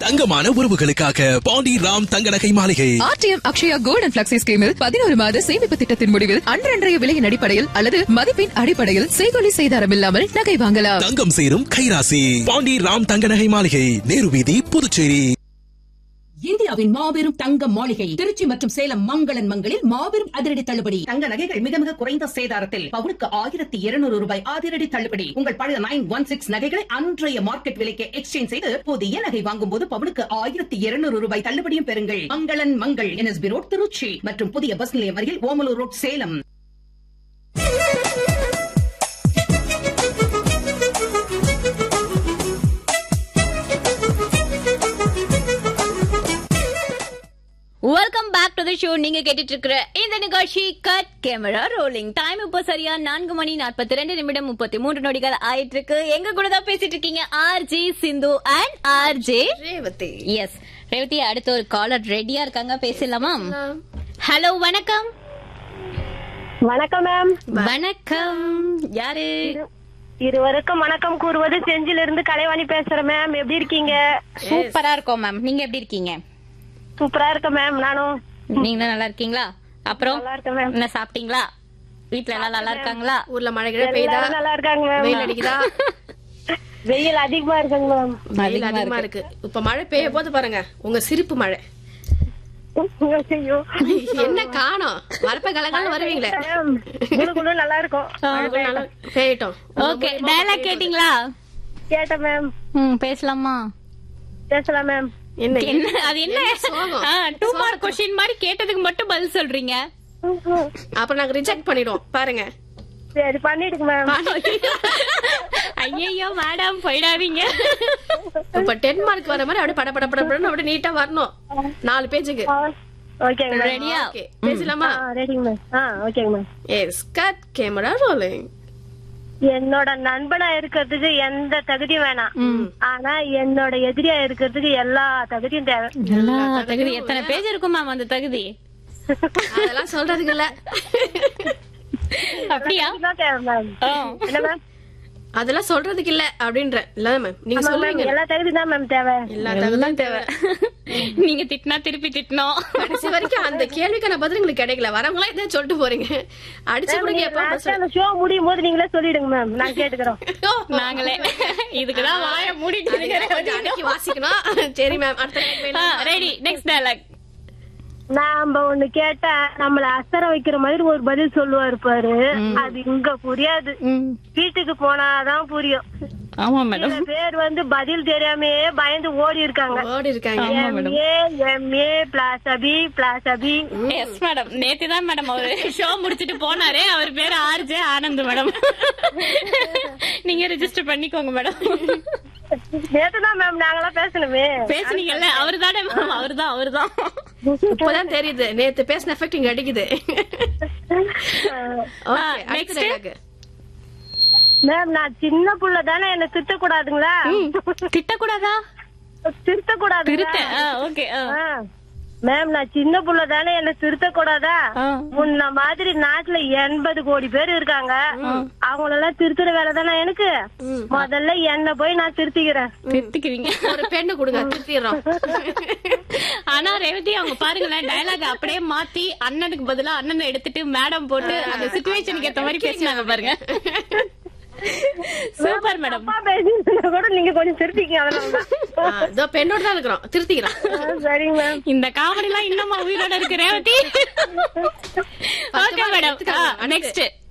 தங்கமான உறவுகளுக்காக பாண்டி ராம் தங்க நகை மாளிகை RTM Akshaya gold and flexi ஸ்கீமில் பதினோரு மாத சேமிப்பு திட்டத்தின் முடிவில் அன்றன்றைய விலையின் அடிப்படையில் அல்லது மதிப்பின் அடிப்படையில் செய்கொலி செய்தாரம் இல்லாமல் நகை வாங்கலாம் தங்கம் சேரும் கைராசி பாண்டி ராம் தங்க நகை மாளிகை நேரு வீதி புதுச்சேரி இந்தியாவின் மாபெரும் தங்க மாளிகை திருச்சி மற்றும் சேலம் மங்களன் மங்களில் மாபெரும் அதிரடி தள்ளுபடி தங்க நகைகள் மிக மிக குறைந்த சேதாரத்தில் பவுனுக்கு ஆயிரத்தி இருநூறு ரூபாய் அதிரடி தள்ளுபடி உங்கள் பழைய நைன் ஒன் சிக்ஸ் நகைகளை அன்றைய மார்க்கெட் விலைக்கு எக்ஸ்சேஞ்ச் செய்து புதிய நகை வாங்கும் போது பவுனுக்கு ஆயிரத்தி இருநூறு ரூபாய் தள்ளுபடியும் பெறுங்கள் மங்களன் மங்கள் என்எஸ்பி ரோட் திருச்சி மற்றும் புதிய பஸ் நிலையம் அருகில் Omalur road Salem welcome back to the show நீங்க கேட்டுட்டு இருக்கிற இந்த நிகழ்ச்சி கட் கேமரா ரோலிங் டைம் இப்போ சரியா நான்கு மணி நாற்பத்தி ரெண்டு நிமிடம் முப்பத்தி மூன்று நொடிகள் ஆயிட்டு இருக்கு எங்க கூட தான் பேசிட்டு இருக்கீங்க RJ Sindhu and RJ Revathi yes Revathi அடுத்த ஒரு காலர் ரெடியா இருக்காங்க பேசலாமா ஹலோ வணக்கம் வணக்கம் மேம் வணக்கம் யாரு இருவருக்கும் வணக்கம் கூறுவது செஞ்சில கலைவாணி பேசுறேன் மேம் எப்படி இருக்கீங்க சூப்பரா இருக்கோம் மேம் நீங்க எப்படி இருக்கீங்க சூப்பரா இருக்கேன் மேம் நானும் நீங்க நல்லா இருக்கீங்களா அப்புறம் நல்லா இருக்கேன் மேம் என்ன சாப்பிட்டீங்களா வீட்ல எல்லாம் நல்லா இருக்காங்களா ஊர்ல மழை கிழ பெய்தா எல்லாரும் நல்லா இருக்காங்க வெயில் மேம் அடிக்குதா வெயில் அதிகமா இருக்குங்க மேம் வெயில் அதிகமா இருக்கு இப்ப மழை பெய்ய போது பாருங்க உங்க சிரிப்பு மழை ஐயோ. என்ன காணோம் வரப்ப கலகாலம் வருவீங்களே மேம், குளு குளு நல்லா இருக்கும் மழை நல்லா பெய்யட்டும் ஓகே டயலாக் கேட்டிங்களா கேட்டேன் மேம் ம் பேசலாமா பேசலாம் மேம் என்ன என்ன அது என்ன சோகம்? டூ மார்க் கொஸ்டின் மாதிரி கேட்டதுக்கு மட்டும் பதில் சொல்றீங்க அப்புறம் நாங்க ரிஜெக்ட் பண்ணிடுவோம் பாருங்க சரி பண்ணிடுங்க மேம் ஐயோ மேடம் போயிடாதீங்க இப்ப டென் மார்க் வர மாதிரி அப்படியே பட பட பட படன்னு அப்படியே நீட்டா வரணும் நாலு பேஜுக்கு ஓகேங்க மேம் ரெடியா ஓகே பேசலாமா ஆ ரெடிங்க மேம் ஆ ஓகேங்க ma'am yes cut camera rolling என்னோட நண்பனா இருக்கிறதுக்கு எந்த தகுதியும் வேணாம் ஆனா என்னோட எதிரியா இருக்கிறதுக்கு எல்லா தகுதியும் தேவை எல்லா தகுதி எத்தனை பேஜ் இருக்கும் மேம் அந்த தகுதி அதெல்லாம் சொல்றதுக்கு இல்ல அப்படியா இதுதான் தேவை மேம் ஆ. என்ன மேம் அதெல்லாம் சொல்றதுக்கு இல்ல அப்படின்ற இல்ல மேம் நீங்க ஆமா சொல்லுவீங்க மேம் எல்லா தகுதி தான் மேம் தேவை எல்லா தகுதியும் தேவை நீங்க திட்டினா திருப்பி திட்டணும் கடைசி வரைக்கும் அந்த கேள்விக்கான பதில் உங்களுக்கு கிடைக்கல வரவங்களா இதை சொல்லிட்டு போறீங்க அடிச்சு கூட கேப்பா லாஸ்டா அந்த ஷோ முடியும் போது நீங்களே சொல்லிடுங்க மேம் நான் கேட்டுக்கிறோம் நாங்களே இதுக்குதான் வாய மூடிட்டு அன்னைக்கு வாசிக்கணும் சரி மேம் அடுத்த night போயிடலாம். ரெடி நெக்ஸ்ட் டயலாக் நாம ஒண்ணு கேட்டா நம்மள அசர வைக்கிற மாதிரி ஒரு பதில் சொல்லுவாரு பாரு அது இங்க புரியாது வீட்டுக்கு போனாதான் புரியும் ஆமா மேடம் சில பேர் வந்து பதில் தெரியாமே பயந்து ஓடி இருக்காங்க ஓடி இருக்காங்க எம்ஏ எம்ஏ பிளாஸ் அபி பிளாஸ் அபி எஸ் மேடம் நேத்து தான் மேடம் அவரு ஷோ முடிச்சிட்டு போனாரு அவர் பேரு ஆர்ஜே ஆனந்த் மேடம் நீங்க ரெஜிஸ்டர் பண்ணிக்கோங்க மேடம் நேத்துதான் மேம் நாங்களாம் பேசணுமே பேசுனீங்கல்ல அவரு தானே மேம் அவரு தான் அவரு தான் இப்பதான் தெரியுது நேத்து பேசின எஃபெக்ட் இங்க அடிக்குது Okay, அடுத்த next. dialogue. மேம் நான் சின்ன புள்ள தானே என்ன திட்ட கூடாதுங்களா திட்டக்கூடாதா திருத்த கூடாது திருத்த ஓகே மேம் நான் சின்ன புள்ள தானே என்ன திருத்த கூடாதா முன்ன மாதிரி நாட்டுல எண்பது கோடி பேர் இருக்காங்க அவங்களெல்லாம் திருத்துற வேலை தானே எனக்கு முதல்ல என்ன போய் நான் திருத்திக்கிறேன் திருத்திக்கிறீங்க ஒரு பெண்ணு கொடுங்க திருத்திடுறோம் ஆனா ரேவதி அவங்க பாருங்களேன் டயலாக் அப்படியே மாத்தி அண்ணனுக்கு பதிலா அண்ணனை எடுத்துட்டு மேடம் போட்டு அந்த சுச்சுவேஷனுக்கு ஏத்த மாதிரி பேசினாங்க பாருங்க சூப்பர் மேடம் அப்பா பேசினா கூட நீங்க கொஞ்சம் திருத்திக்க அதனாலதான் ஆ, இதோ பெண்ணோட தான் இருக்கிறோம் திருத்திக்கிறோம் ஆ, சரிங்க மேம் இந்த காமெடி எல்லாம் இன்னுமா உயிரோட இருக்கு ரேவதி ஓகே மேடம் நெக்ஸ்ட்